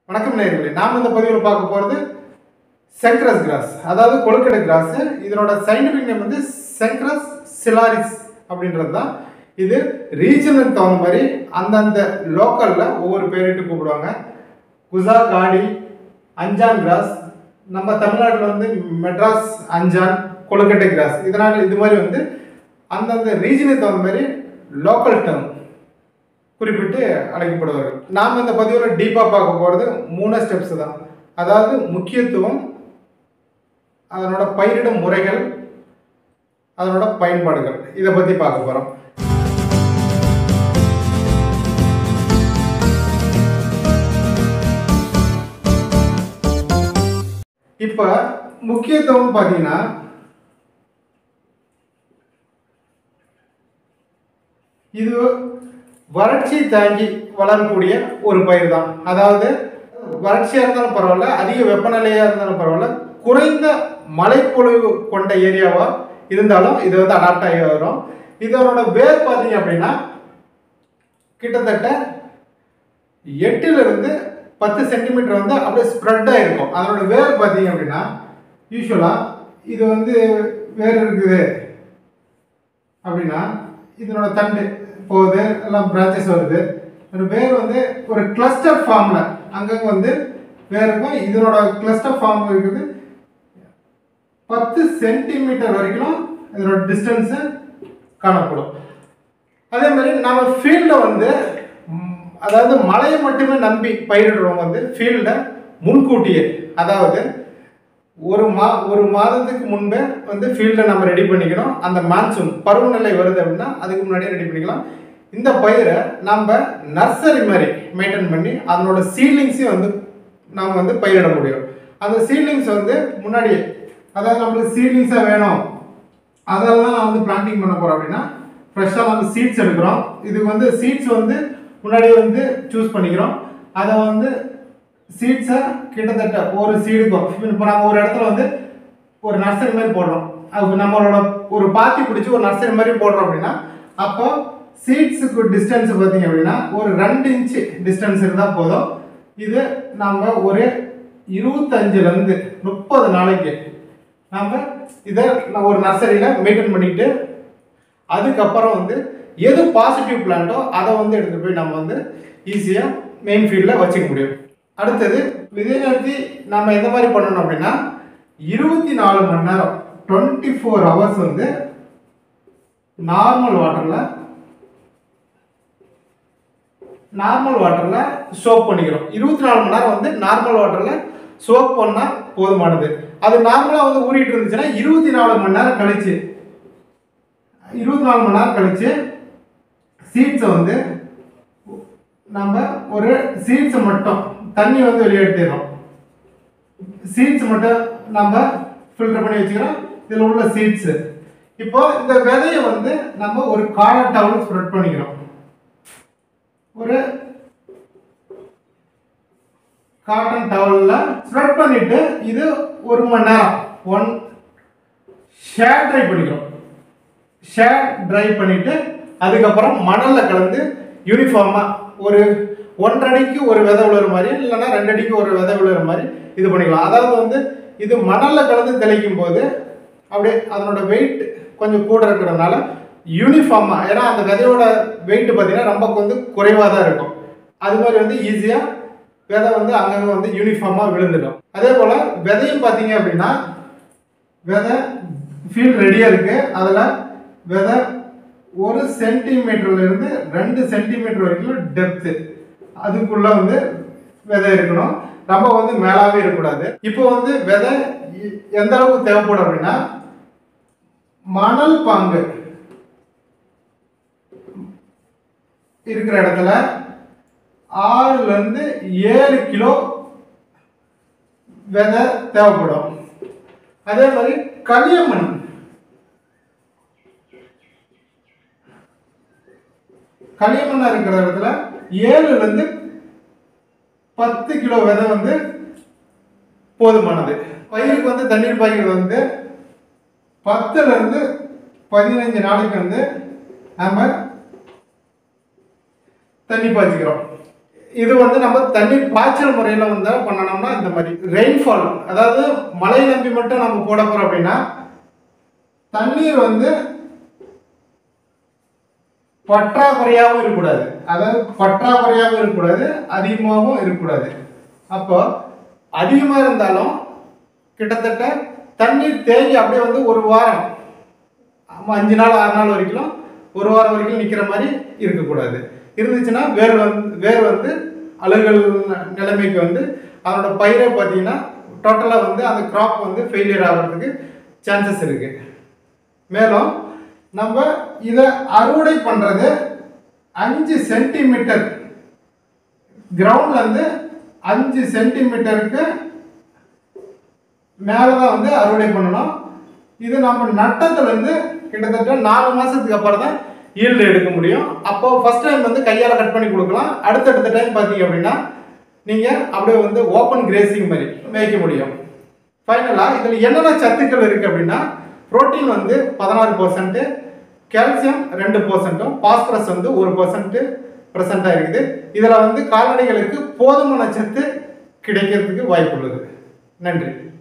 வணக்கம் நேயர்களே நாம் இந்த பதிவில் பார்க்க போகிறது செங்க்ரஸ் கிராஸ் அதாவது கொழுக்கடை கிராஸ் இதனோட சயின்டிஃபிக் நேம் வந்து செங்க்ரஸ் சிலாரிஸ் அப்படின்றது தான் இது ரீஜனுக்கு தகுந்த மாதிரி அந்தந்த லோக்கலில் ஒவ்வொரு பேரிட்டு கூப்பிடுவாங்க குசா காடி அஞ்சான் கிராஸ் நம்ம தமிழ்நாட்டில் வந்து மெட்ராஸ் அஞ்சான் கொழுக்கட்டை கிராஸ் இதனால் இது மாதிரி வந்து அந்தந்த ரீஜனுக்கு தகுந்த மாதிரி லோக்கல் டேர்ம் குறிப்பிட்டு அழைக்கப்படுவார்கள் நாம் இந்த பதிவில் டீப்பாக பார்க்க போகிறது மூணு ஸ்டெப்ஸ் தான் அதாவது முக்கியத்துவம் அதனோட பயிரிடும் முறைகள் அதனோட பயன்பாடுகள் இதை பற்றி பார்க்க போகிறோம் இப்போ முக்கியத்துவம் பார்த்தீங்கன்னா இது வறட்சி தாங்கி வளரக்கூடிய ஒரு பயிர் தான் அதாவது வறட்சியாக இருந்தாலும் பரவாயில்ல அதிக வெப்பநிலையாக இருந்தாலும் பரவாயில்ல குறைந்த மழைப்பொழிவு கொண்ட ஏரியாவாக இருந்தாலும் இது வந்து அடாப்ட் ஆகி வரும் இதனோட வேர் பார்த்தீங்க அப்படின்னா கிட்டத்தட்ட எட்டுலேருந்து பத்து சென்டிமீட்டர் வந்து அப்படியே ஸ்ப்ரெட்டாக இருக்கும் அதனோட வேர் பார்த்தீங்க அப்படின்னா யூஸ்வலாக இது வந்து வேர் இருக்குது அப்படின்னா இதனோட தண்டு போகுது எல்லாம் பிரான்ச்சஸ் வருது ஒரு வேர் வந்து ஒரு கிளஸ்டர் ஃபார்மில் அங்கங்கே வந்து வேர் இருக்கும் இதனோட கிளஸ்டர் ஃபார்ம் இருக்குது பத்து சென்டிமீட்டர் வரைக்கும் இதனோட டிஸ்டன்ஸு காணப்படும் அதே மாதிரி நம்ம ஃபீல்டில் வந்து ம், அதாவது மழையை மட்டுமே நம்பி பயிரிடுறவங்க வந்து ஃபீல்டை முன்கூட்டியே அதாவது ஒரு மா ஒரு மாதத்துக்கு முன்பே வந்து ஃபீல்டை நம்ம ரெடி பண்ணிக்கணும் அந்த மான்சூன் பருவநிலை வருது அப்படின்னா அதுக்கு முன்னாடியே ரெடி பண்ணிக்கலாம் இந்த பயிரை நம்ம நர்சரி மாதிரி மெயின்டைன் பண்ணி அதனோட சீட்லிங்ஸையும் வந்து நம்ம வந்து பயிரிட முடியும் அந்த சீட்லிங்ஸ் வந்து முன்னாடியே அதாவது நம்மளுக்கு சீட்லிங்ஸாக வேணும் அதெல்லாம் நான் வந்து பிளான்டிங் பண்ண போகிறோம் அப்படின்னா ஃப்ரெஷ்ஷாக வந்து சீட்ஸ் எடுக்கிறோம் இதுக்கு வந்து சீட்ஸ் வந்து முன்னாடியே வந்து சூஸ் பண்ணிக்கிறோம் அதை வந்து சீட்ஸை கிட்டத்தட்ட ஒரு சீடுக்கும் இப்போ நம்ம ஒரு இடத்துல வந்து ஒரு நர்சரி மாதிரி போடுறோம் அது நம்மளோட ஒரு பாத்தி பிடிச்சி ஒரு நர்சரி மாதிரி போடுறோம் அப்படின்னா அப்போ சீட்ஸுக்கு டிஸ்டன்ஸ் பார்த்தீங்க அப்படின்னா ஒரு ரெண்டு இன்ச்சு டிஸ்டன்ஸ் இருந்தால் போதும் இது நம்ம ஒரு இருபத்தஞ்சிலேருந்து முப்பது நாளைக்கு நம்ம இதை நான் ஒரு நர்சரியில் மெயின்டைன் பண்ணிட்டு அதுக்கப்புறம் வந்து எது பாசிட்டிவ் பிளான்ட்டோ அதை வந்து எடுத்துகிட்டு போய் நம்ம வந்து ஈஸியாக மெயின் ஃபீல்டில் வச்சுக்க முடியும் அடுத்தது விதை நிறுத்தி நம்ம எந்த மாதிரி பண்ணணும் அப்படின்னா இருபத்தி நாலு மணி நேரம் டுவெண்ட்டி ஃபோர் ஹவர்ஸ் வந்து நார்மல் வாட்டரில் நார்மல் வாட்டரில் சோப் பண்ணிக்கிறோம் இருபத்தி நாலு மணி நேரம் வந்து நார்மல் வாட்டரில் சோப் பண்ணால் போதுமானது அது நார்மலாக வந்து ஊறிட்டு இருந்துச்சுன்னா இருபத்தி நாலு மணி நேரம் கழிச்சு இருபத்தி நாலு மணி நேரம் கழிச்சு சீட்ஸை வந்து நம்ம ஒரு சீட்ஸை மட்டும் தண்ணி வந்து வெளியெடுத்துடுறோம் சீட்ஸ் மட்டும் நம்ம ஃபில்டர் பண்ணி வச்சுக்கிறோம் இதில் உள்ள சீட்ஸு இப்போ இந்த விதையை வந்து நம்ம ஒரு காலர் டவல் ஸ்ப்ரெட் பண்ணிக்கிறோம் ஒரு காட்டன் டவலில் ஸ்ப்ரெட் பண்ணிட்டு இது ஒரு மணி நேரம் ஒன் ஷேட் ட்ரை பண்ணிக்கிறோம் ஷேட் ட்ரை பண்ணிட்டு அதுக்கப்புறம் மணலில் கலந்து யூனிஃபார்மாக ஒரு ஒன்றடிக்கு ஒரு விதை விழுற மாதிரி இல்லைன்னா ரெண்டு அடிக்கு ஒரு விதை விழுற மாதிரி இது பண்ணிக்கலாம் அதாவது வந்து இது மணலில் கலந்து தெளிக்கும் போது அப்படியே அதனோட வெயிட் கொஞ்சம் கூட இருக்கிறதுனால யூனிஃபார்மாக ஏன்னா அந்த விதையோட வெயிட் பார்த்தீங்கன்னா ரொம்ப வந்து குறைவாக தான் இருக்கும் அது மாதிரி வந்து ஈஸியாக விதை வந்து அங்கங்கே வந்து யூனிஃபார்மாக விழுந்துடும் அதே போல் விதையும் பார்த்தீங்க அப்படின்னா விதை ஃபீல்ட் ரெடியாக இருக்குது அதில் விதை ஒரு சென்டிமீட்டர்ல இருந்து ரெண்டு சென்டிமீட்டர் வரைக்கும் டெப்த்து அதுக்குள்ள வந்து விதை இருக்கணும் ரொம்ப வந்து மேலாவே இருக்கக்கூடாது இப்போ வந்து விதை எ- எந்த அளவுக்கு தேவைப்படும் அப்படின்னா மணல் பாங்கு இருக்கிற இடத்துல ஆறுல இருந்து ஏழு கிலோ விதை தேவைப்படும் அதே மாதிரி களியமண் களிமண்ணா இருக்கிற இடத்துல ஏழுல இருந்து பத்து கிலோ விதை வந்து போதுமானது பயிருக்கு வந்து தண்ணீர் பாய்க்கிறது வந்து பத்துல இருந்து பதினஞ்சு நாளைக்கு வந்து நம்ம தண்ணி பாய்ச்சிக்கிறோம் இது வந்து நம்ம தண்ணீர் பாய்ச்சல் முறையில் வந்து பண்ணணும்னா இந்த மாதிரி ரெயின்ஃபால் அதாவது மழை நம்பி மட்டும் நம்ம போட போகிறோம் அப்படின்னா தண்ணீர் வந்து பற்றாக்குறையாகவும் இருக்கக்கூடாது அதாவது பற்றாக்குறையாகவும் இருக்கக்கூடாது அதிகமாகவும் இருக்கக்கூடாது அப்போ அதிகமாக இருந்தாலும் கிட்டத்தட்ட தண்ணீர் தேங்கி அப்படியே வந்து ஒரு வாரம் ஆமா, அஞ்சு நாள் ஆறு நாள் வரைக்கும் ஒரு வாரம் வரைக்கும் நிற்கிற மாதிரி இருக்கக்கூடாது இருந்துச்சுன்னா வேர் வந்து வேர் வந்து அழுகல் நிலைமைக்கு வந்து அதனோட பயிரை பார்த்தீங்கன்னா டோட்டலாக வந்து அந்த கிராப் வந்து ஃபெயிலியர் ஆகிறதுக்கு சான்சஸ் இருக்குது மேலும் நம்ம இதை அறுவடை பண்ணுறது அஞ்சு சென்டிமீட்டர் கிரவுண்ட்லேருந்து அஞ்சு சென்டிமீட்டருக்கு மேலே தான் வந்து அறுவடை பண்ணணும் இது நம்ம நட்டத்துலேருந்து கிட்டத்தட்ட நாலு மாதத்துக்கு அப்புறம் தான் ஈல்டு எடுக்க முடியும் அப்போ ஃபர்ஸ்ட் டைம் வந்து கையால் கட் பண்ணி கொடுக்கலாம் அடுத்தடுத்த டைம் பார்த்தீங்க அப்படின்னா நீங்கள் அப்படியே வந்து ஓப்பன் கிரேசிங் மாதிரி மேய்க்க முடியும் ஃபைனலாக இதில் என்னென்ன சத்துக்கள் இருக்குது அப்படின்னா புரோட்டீன் வந்து பதினாறு பர்சன்ட்டு கால்சியம் ரெண்டு பர்சன்ட்டும் பாஸ்பரஸ் வந்து ஒரு பர்சன்ட்டு ப்ரெசண்ட்டாக இருக்குது இதில் வந்து கால்நடைகளுக்கு போதுமான சத்து கிடைக்கிறதுக்கு வாய்ப்புள்ளது நன்றி